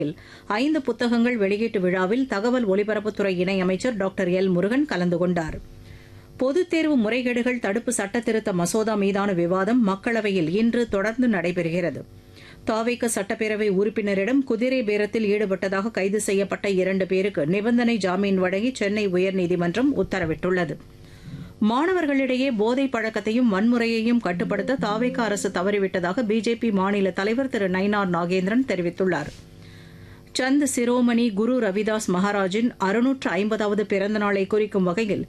ஐந்து புத்தகங்கள் வெளியீட்டு விழாவில் தகவல் ஒலிபரப்புத்துறை இணையமைச்சர் டாக்டர் எல் முருகன் கலந்து கொண்டார் பொதுத் தேர்வு முறைகேடுகள் தடுப்பு சட்டத்திருத்த மசோதா மீதான விவாதம் மக்களவையில் இன்று தொடர்ந்து நடைபெறுகிறது தாவேக சட்டப்பேரவை உறுப்பினரிடம் குதிரை பேரத்தில் ஈடுபட்டதாக கைது செய்யப்பட்ட இரண்டு பேருக்கு நிபந்தனை ஜாமீன் வழங்கி சென்னை உயர்நீதிமன்றம் உத்தரவிட்டுள்ளது மாணவர்களிடையே போதைப் பழக்கத்தையும் வன்முறையையும் கட்டுப்படுத்த தாவேக அரசு தவறிவிட்டதாக பிஜேபி மாநில தலைவர் திரு நயினார் நாகேந்திரன் தெரிவித்துள்ளார் சந்த் சிரோமணி குரு ரவிதாஸ் மகாராஜின் அறுநூற்று ஐம்பதாவது பிறந்த நாளை குறிக்கும் வகையில்